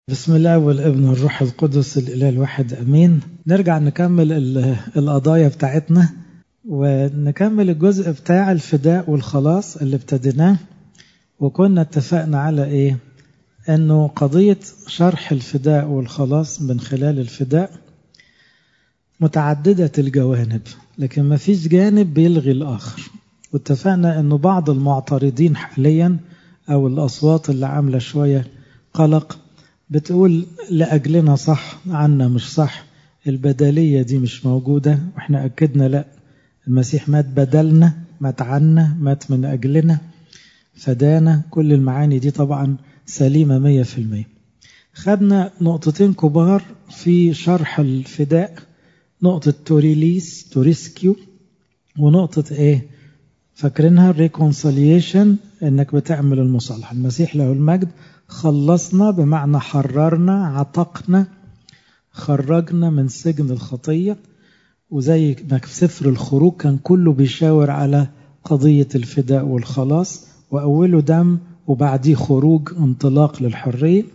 بسم الله والابن والروح القدس الإله الواحد أمين نرجع نكمل القضايا بتاعتنا ونكمل الجزء بتاع الفداء والخلاص اللي ابتديناه وكنا اتفقنا على ايه انه قضية شرح الفداء والخلاص من خلال الفداء متعددة الجوانب لكن ما فيش جانب بيلغي الآخر واتفقنا انه بعض المعترضين حاليا او الأصوات اللي عاملة شوية قلق بتقول لأجلنا صح عنا مش صح البدلية دي مش موجودة واحنا أكدنا لا المسيح مات بدلنا مات عنا مات من أجلنا فدانا كل المعاني دي طبعا سليمة مية في المية خدنا نقطتين كبار في شرح الفداء نقطة توريليس توريسكيو ونقطة ايه فاكرينها الريكونسليشن انك بتعمل المصالحة المسيح له المجد خلصنا بمعنى حررنا عتقنا خرجنا من سجن الخطية وزي ما في سفر الخروج كان كله بيشاور على قضية الفداء والخلاص وأوله دم وبعديه خروج انطلاق للحرية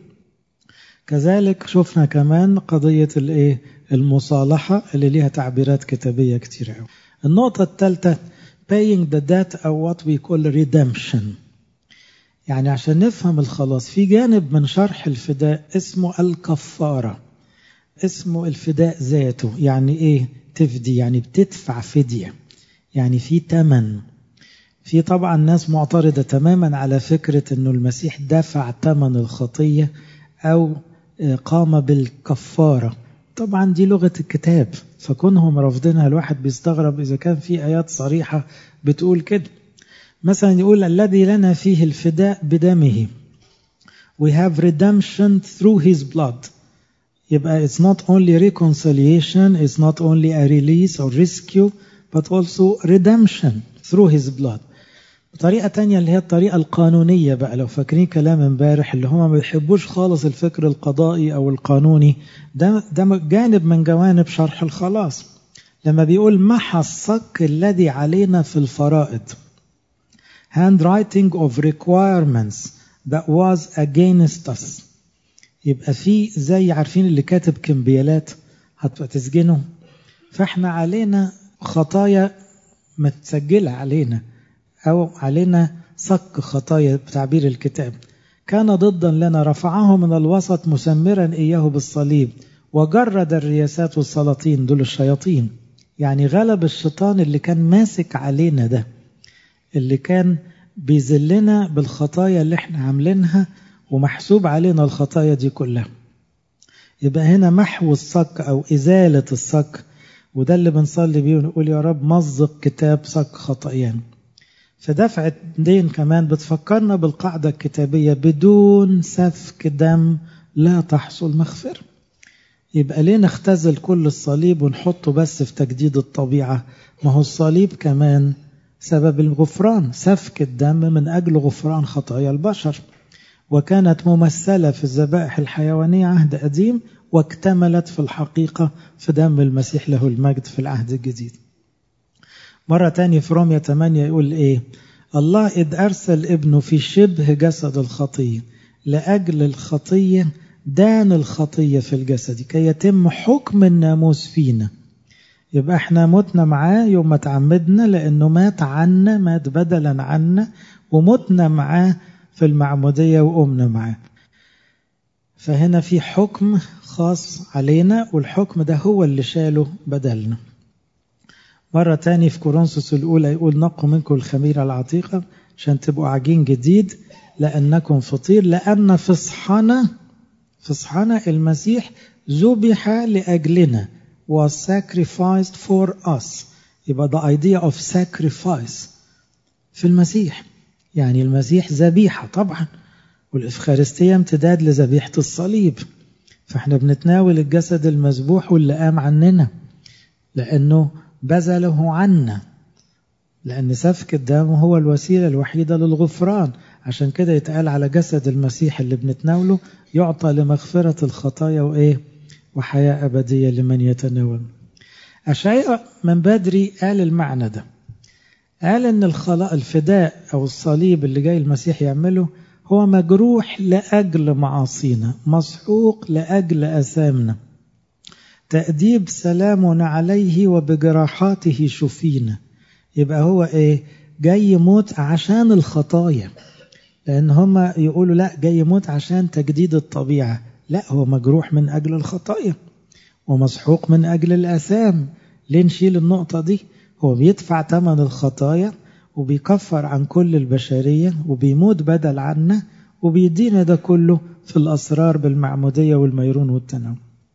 كذلك شفنا كمان قضية الايه المصالحة اللي ليها تعبيرات كتابية كتير قوي النقطة الثالثة paying the debt أو what we call redemption يعني عشان نفهم الخلاص في جانب من شرح الفداء اسمه الكفارة اسمه الفداء ذاته يعني ايه تفدي يعني بتدفع فدية يعني في تمن في طبعا ناس معترضة تماما على فكرة انه المسيح دفع تمن الخطية او قام بالكفارة طبعا دي لغة الكتاب فكونهم رافضينها الواحد بيستغرب اذا كان في ايات صريحة بتقول كده مثلا يقول الذي لنا فيه الفداء بدمه we have redemption through his blood يبقى it's not only reconciliation it's not only a release or rescue but also redemption through his blood بطريقة تانية اللي هي الطريقة القانونية بقى لو فاكرين كلام امبارح اللي هما ما بيحبوش خالص الفكر القضائي أو القانوني ده ده جانب من جوانب شرح الخلاص لما بيقول محى الصك الذي علينا في الفرائض handwriting of requirements that was against us يبقى في زي عارفين اللي كاتب كمبيالات هتبقى تسجنه فاحنا علينا خطايا متسجلة علينا أو علينا صك خطايا بتعبير الكتاب كان ضدا لنا رفعه من الوسط مسمرا إياه بالصليب وجرد الرياسات والسلاطين دول الشياطين يعني غلب الشيطان اللي كان ماسك علينا ده اللي كان بيذلنا بالخطايا اللي احنا عاملينها ومحسوب علينا الخطايا دي كلها يبقى هنا محو الصك او ازالة الصك وده اللي بنصلي بيه ونقول يا رب مزق كتاب صك خطايانا فدفعة دين كمان بتفكرنا بالقاعدة الكتابية بدون سفك دم لا تحصل مغفرة يبقى ليه نختزل كل الصليب ونحطه بس في تجديد الطبيعة ما هو الصليب كمان سبب الغفران سفك الدم من أجل غفران خطايا البشر وكانت ممثلة في الذبائح الحيوانية عهد قديم واكتملت في الحقيقة في دم المسيح له المجد في العهد الجديد مرة تانية في رومية 8 يقول إيه الله إذ أرسل ابنه في شبه جسد الخطية لأجل الخطية دان الخطية في الجسد كي يتم حكم الناموس فينا يبقى احنا متنا معاه يوم ما تعمدنا لانه مات عنا مات بدلا عنا ومتنا معاه في المعمودية وقمنا معاه فهنا في حكم خاص علينا والحكم ده هو اللي شاله بدلنا مرة تاني في كورنثوس الأولى يقول نقوا منكم الخميرة العتيقة عشان تبقوا عجين جديد لأنكم فطير لأن فصحنا فصحنا المسيح ذبح لأجلنا was sacrificed for us يبقى the idea of sacrifice في المسيح يعني المسيح ذبيحة طبعا والإفخارستية امتداد لذبيحة الصليب فاحنا بنتناول الجسد المذبوح واللي قام عننا لأنه بذله عنا لأن سفك الدم هو الوسيلة الوحيدة للغفران عشان كده يتقال على جسد المسيح اللي بنتناوله يعطى لمغفرة الخطايا وإيه وحياة أبدية لمن يتناول أشعياء من بدري قال المعنى ده قال أن الفداء أو الصليب اللي جاي المسيح يعمله هو مجروح لأجل معاصينا مسحوق لأجل أثامنا تأديب سلامنا عليه وبجراحاته شفينا يبقى هو ايه جاي يموت عشان الخطايا لان هما يقولوا لا جاي يموت عشان تجديد الطبيعة لا هو مجروح من اجل الخطايا ومسحوق من اجل الاثام ليه نشيل النقطة دي هو بيدفع ثمن الخطايا وبيكفر عن كل البشرية وبيموت بدل عنا وبيدينا ده كله في الأسرار بالمعمودية والميرون والتناول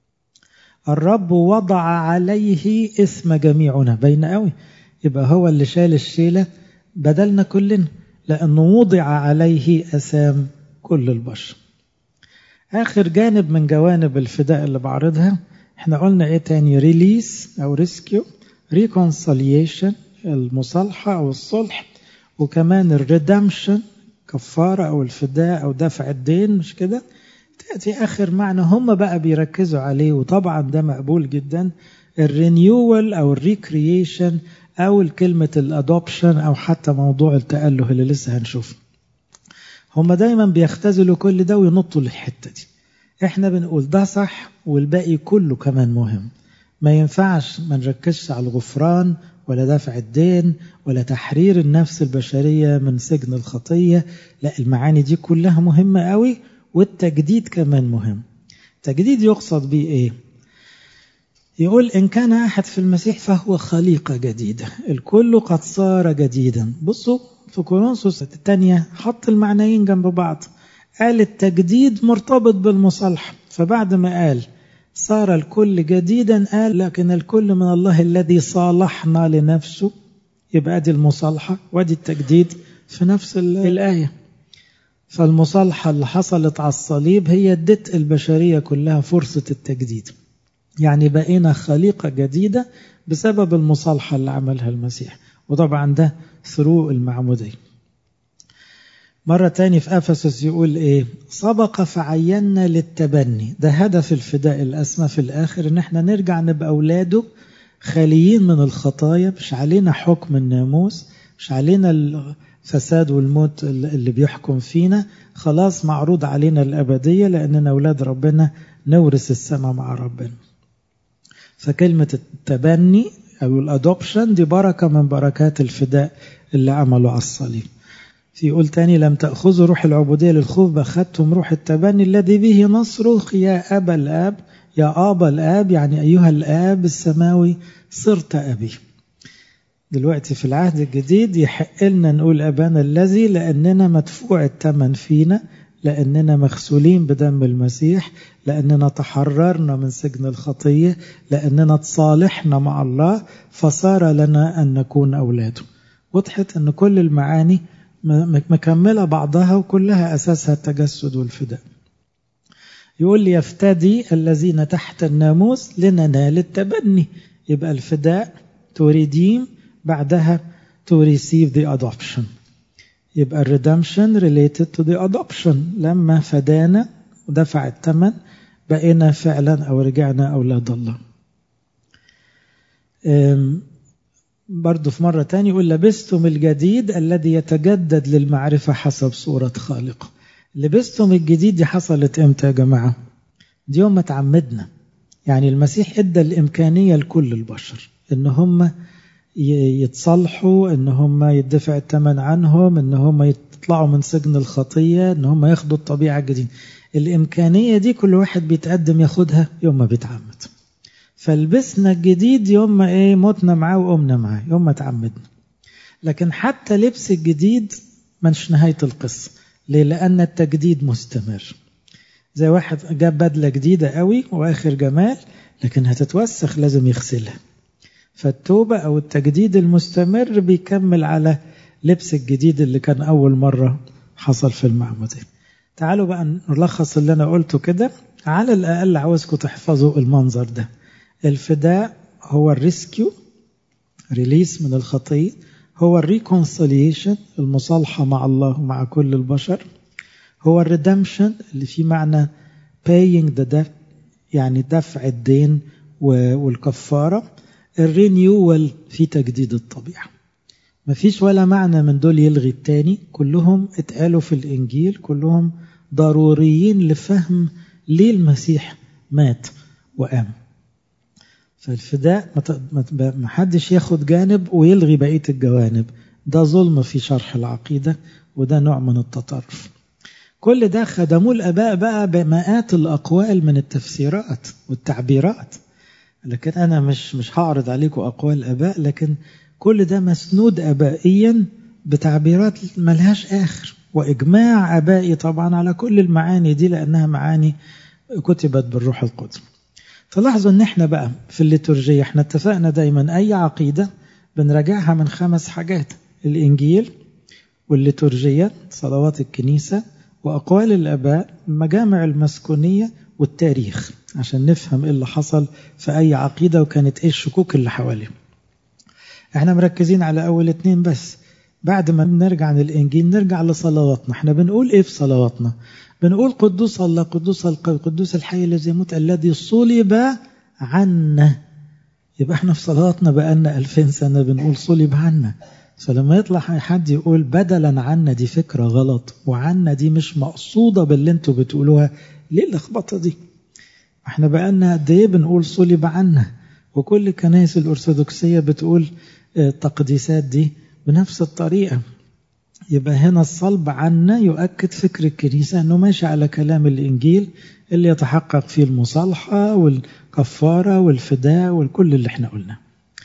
الرب وضع عليه اسم جميعنا بين قوي يبقى هو اللي شال الشيلة بدلنا كلنا لأنه وضع عليه أسام كل البشر آخر جانب من جوانب الفداء اللي بعرضها احنا قلنا ايه تاني ريليس او ريسكيو ريكونسليشن المصالحة او الصلح وكمان الريدمشن كفارة او الفداء او دفع الدين مش كده تأتي آخر معنى هم بقى بيركزوا عليه وطبعا ده مقبول جدا الرينيوال أو الريكرييشن أو كلمة الأدوبشن أو حتى موضوع التأله اللي لسه هنشوفه هم دايما بيختزلوا كل ده وينطوا للحتة دي احنا بنقول ده صح والباقي كله كمان مهم ما ينفعش ما نركزش على الغفران ولا دفع الدين ولا تحرير النفس البشرية من سجن الخطية لا المعاني دي كلها مهمة قوي والتجديد كمان مهم تجديد يقصد به ايه يقول إن كان أحد في المسيح فهو خليقة جديدة الكل قد صار جديدا بصوا في كورنثوس الثانية حط المعنيين جنب بعض قال التجديد مرتبط بالمصالحة فبعد ما قال صار الكل جديدا قال لكن الكل من الله الذي صالحنا لنفسه يبقى دي المصالحة ودي التجديد في نفس الآية فالمصالحة اللي حصلت على الصليب هي ادت البشرية كلها فرصة التجديد يعني بقينا خليقة جديدة بسبب المصالحة اللي عملها المسيح وطبعا ده ثرو المعمودية مرة تاني في أفسس يقول إيه سبق فعينا للتبني ده هدف الفداء الأسمى في الآخر إن احنا نرجع نبقى أولاده خاليين من الخطايا مش علينا حكم الناموس مش علينا الفساد والموت اللي بيحكم فينا خلاص معروض علينا الأبدية لأننا أولاد ربنا نورث السماء مع ربنا فكلمة التبني أو الأدوبشن دي بركة من بركات الفداء اللي عملوا على الصليب في يقول تاني لم تأخذوا روح العبودية للخوف بأخذتم روح التبني الذي به نصرخ يا أبا الآب يا أبا الآب يعني أيها الآب السماوي صرت أبي دلوقتي في العهد الجديد يحق لنا نقول أبانا الذي لأننا مدفوع الثمن فينا لأننا مغسولين بدم المسيح لأننا تحررنا من سجن الخطية لأننا تصالحنا مع الله فصار لنا أن نكون أولاده وضحت أن كل المعاني مكملة بعضها وكلها أساسها التجسد والفداء يقول لي يفتدي الذين تحت الناموس لننال التبني يبقى الفداء to redeem بعدها to receive the adoption يبقى الريدمشن related to the adoption لما فدانا ودفع الثمن بقينا فعلا أو رجعنا أولاد الله برضو في مرة تانية يقول لبستم الجديد الذي يتجدد للمعرفة حسب صورة خالقه لبستم الجديد دي حصلت امتى يا جماعة دي يوم ما تعمدنا يعني المسيح ادى الامكانية لكل البشر ان هم يتصالحوا ان هم يدفع الثمن عنهم ان هم يطلعوا من سجن الخطية ان هم ياخدوا الطبيعة الجديدة الامكانية دي كل واحد بيتقدم ياخدها يوم ما بيتعمد فلبسنا الجديد يوم ما ايه متنا معاه وقمنا معاه يوم ما تعمدنا لكن حتى لبس الجديد مش نهاية القصة ليه لأن التجديد مستمر زي واحد جاب بدلة جديدة قوي وآخر جمال لكن هتتوسخ لازم يغسلها فالتوبة أو التجديد المستمر بيكمل على لبس الجديد اللي كان أول مرة حصل في المعمودية تعالوا بقى نلخص اللي أنا قلته كده على الأقل عاوزكم تحفظوا المنظر ده الفداء هو الريسكيو ريليس من الخطية هو الريكونسيليشن المصالحة مع الله ومع كل البشر هو الريدمشن اللي فيه معنى paying the debt يعني دفع الدين والكفارة الرينيوال في تجديد الطبيعة مفيش ولا معنى من دول يلغي التاني كلهم اتقالوا في الإنجيل كلهم ضروريين لفهم ليه المسيح مات وقام فالفداء ما حدش ياخد جانب ويلغي بقية الجوانب ده ظلم في شرح العقيدة وده نوع من التطرف كل ده خدموه الآباء بقى بمئات الأقوال من التفسيرات والتعبيرات لكن أنا مش مش هعرض عليكم أقوال الآباء لكن كل ده مسنود أبائيا بتعبيرات ملهاش آخر وإجماع أبائي طبعا على كل المعاني دي لأنها معاني كتبت بالروح القدس فلاحظوا ان احنا بقى في الليتورجية احنا اتفقنا دايما اي عقيدة بنراجعها من خمس حاجات الانجيل والليتورجية صلوات الكنيسة واقوال الاباء المجامع المسكونية والتاريخ عشان نفهم ايه اللي حصل في اي عقيدة وكانت ايه الشكوك اللي حواليه احنا مركزين على اول اتنين بس بعد ما نرجع عن الانجيل نرجع لصلواتنا احنا بنقول ايه في صلواتنا بنقول قدوس الله قدوس القوي قدوس الحي الذي يموت الذي صلب عنا يبقى احنا في صلواتنا بقالنا ألفين سنة بنقول صلب عنا فلما يطلع حد يقول بدلا عنا دي فكرة غلط وعنا دي مش مقصودة باللي انتوا بتقولوها ليه اللخبطة دي احنا بقالنا قد ايه بنقول صلب عنا وكل الكنائس الأرثوذكسية بتقول التقديسات دي بنفس الطريقة يبقى هنا الصلب عنا يؤكد فكر الكنيسة أنه ماشي على كلام الإنجيل اللي يتحقق فيه المصالحة والكفارة والفداء والكل اللي احنا قلناه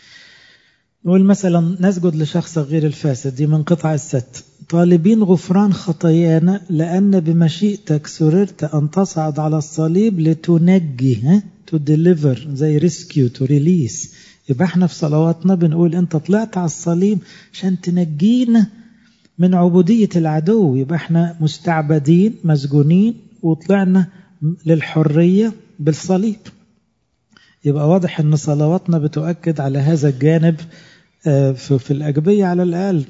نقول مثلا نسجد لشخص غير الفاسد دي من قطع الست طالبين غفران خطايانا لأن بمشيئتك سررت أن تصعد على الصليب لتنجي ها to deliver زي rescue to release يبقى احنا في صلواتنا بنقول انت طلعت على الصليب عشان تنجينا من عبودية العدو يبقى احنا مستعبدين مسجونين وطلعنا للحرية بالصليب يبقى واضح ان صلواتنا بتؤكد على هذا الجانب في الأجبية على الأقل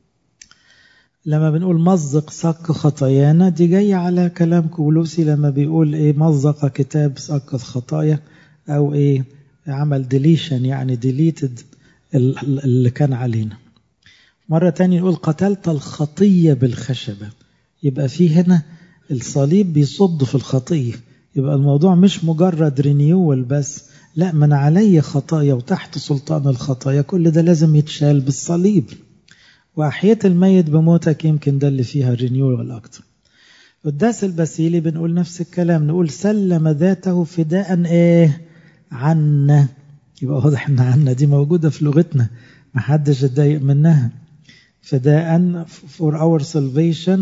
لما بنقول مزق صك خطايانا دي جاية على كلام كولوسي لما بيقول ايه مزق كتاب صك الخطايا او ايه عمل ديليشن يعني ديليتد اللي كان علينا مرة تانية نقول قتلت الخطية بالخشبة يبقى في هنا الصليب بيصد في الخطية يبقى الموضوع مش مجرد رينيول بس لا من علي خطايا وتحت سلطان الخطايا كل ده لازم يتشال بالصليب وأحياء الميت بموتك يمكن ده اللي فيها الرينيول أكتر قداس البسيلي بنقول نفس الكلام نقول سلم ذاته فداء ايه عنا يبقى واضح ان عنا دي موجودة في لغتنا ما حدش اتضايق منها فداء for our salvation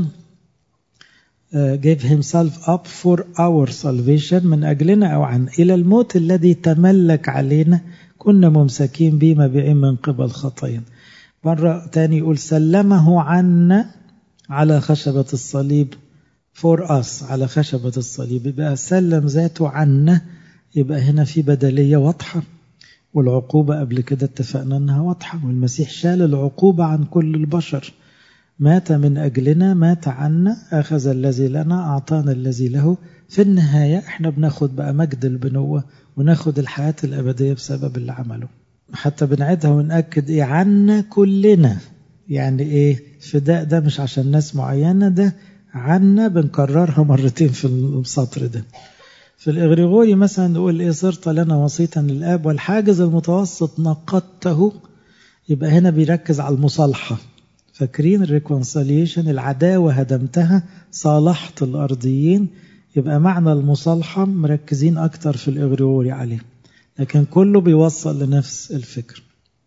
uh, gave himself up for our salvation من أجلنا أو عن إلى الموت الذي تملك علينا كنا ممسكين به مبيعين من قبل خطايا مرة تاني يقول سلمه عنا على خشبة الصليب for us على خشبة الصليب يبقى سلم ذاته عنا يبقى هنا في بدلية واضحة والعقوبة قبل كده اتفقنا أنها واضحة والمسيح شال العقوبة عن كل البشر مات من أجلنا مات عنا أخذ الذي لنا أعطانا الذي له في النهاية احنا بناخد بقى مجد البنوة وناخد الحياة الأبدية بسبب اللي عمله حتى بنعيدها ونأكد إيه عنا كلنا يعني إيه فداء ده مش عشان ناس معينة ده عنا بنكررها مرتين في السطر ده في الإغريغوري مثلا نقول إيه صرت لنا وسيطا للآب والحاجز المتوسط نقضته يبقى هنا بيركز على المصالحة فاكرين الريكونساليشن العداوة هدمتها صالحت الأرضيين يبقى معنى المصالحة مركزين أكتر في الإغريغوري عليه لكن كله بيوصل لنفس الفكر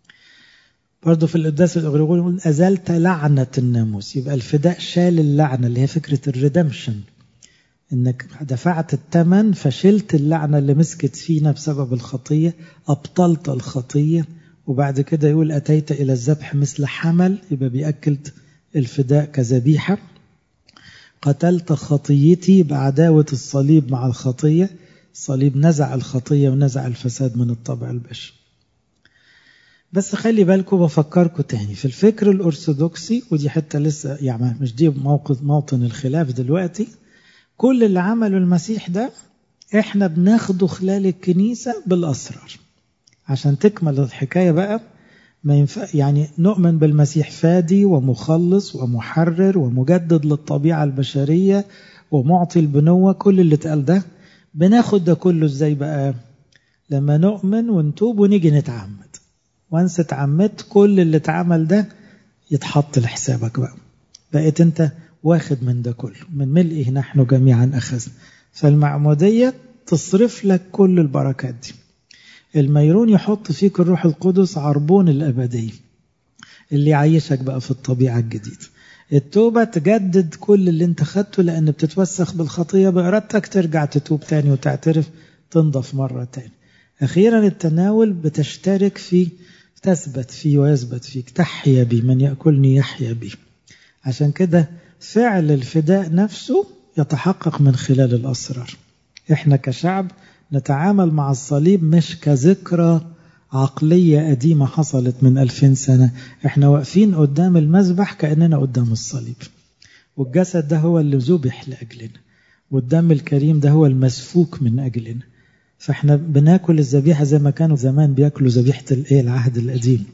برضه في القداس الإغريغوري يقول أزلت لعنة الناموس يبقى الفداء شال اللعنة اللي هي فكرة الريدمشن انك دفعت الثمن فشلت اللعنة اللي مسكت فينا بسبب الخطية أبطلت الخطية وبعد كده يقول أتيت إلى الذبح مثل حمل يبقى بيأكد الفداء كذبيحة قتلت خطيتي بعداوة الصليب مع الخطية الصليب نزع الخطية ونزع الفساد من الطبع البشري بس خلي بالكم بفكركم تاني في الفكر الأرثوذكسي ودي حتى لسه يعني مش دي موقف موطن الخلاف دلوقتي كل اللي عمله المسيح ده احنا بناخده خلال الكنيسة بالأسرار عشان تكمل الحكاية بقى ما ينفع يعني نؤمن بالمسيح فادي ومخلص ومحرر ومجدد للطبيعة البشرية ومعطي البنوة كل اللي اتقال ده بناخد ده كله ازاي بقى لما نؤمن ونتوب ونيجي نتعمد وانس اتعمدت كل اللي اتعمل ده يتحط لحسابك بقى بقيت انت واخد من ده كله من ملئه نحن جميعا اخذنا فالمعمودية تصرف لك كل البركات دي الميرون يحط فيك الروح القدس عربون الأبدية اللي يعيشك بقى في الطبيعة الجديدة التوبة تجدد كل اللي انت خدته لأن بتتوسخ بالخطية بإرادتك ترجع تتوب تاني وتعترف تنضف مرة تاني أخيرا التناول بتشترك فيه تثبت فيه ويثبت فيك تحيا بي من يأكلني يحيا بي عشان كده فعل الفداء نفسه يتحقق من خلال الأسرار احنا كشعب نتعامل مع الصليب مش كذكرى عقلية قديمة حصلت من ألفين سنة احنا واقفين قدام المذبح كأننا قدام الصليب والجسد ده هو اللي ذبح لأجلنا والدم الكريم ده هو المسفوك من أجلنا فاحنا بناكل الذبيحة زي ما كانوا زمان بياكلوا ذبيحة الايه العهد القديم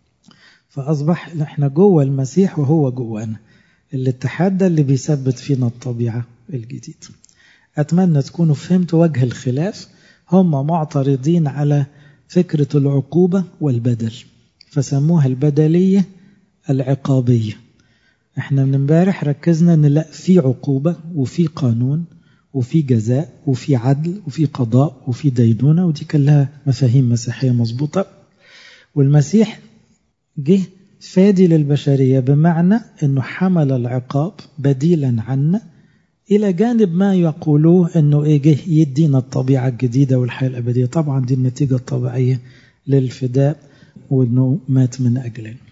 فأصبح احنا جوه المسيح وهو جوانا الاتحاد ده اللي بيثبت فينا الطبيعة الجديدة أتمنى تكونوا فهمتوا وجه الخلاف هم معترضين على فكرة العقوبة والبدل فسموها البدلية العقابية احنا من امبارح ركزنا ان لا في عقوبة وفي قانون وفي جزاء وفي عدل وفي قضاء وفي دينونة ودي كلها مفاهيم مسيحية مظبوطة والمسيح جه فادي للبشرية بمعنى انه حمل العقاب بديلا عنا الى جانب ما يقولوه انه ايه جه يدينا الطبيعة الجديدة والحياة الابدية طبعا دي النتيجة الطبيعية للفداء وانه مات من اجلنا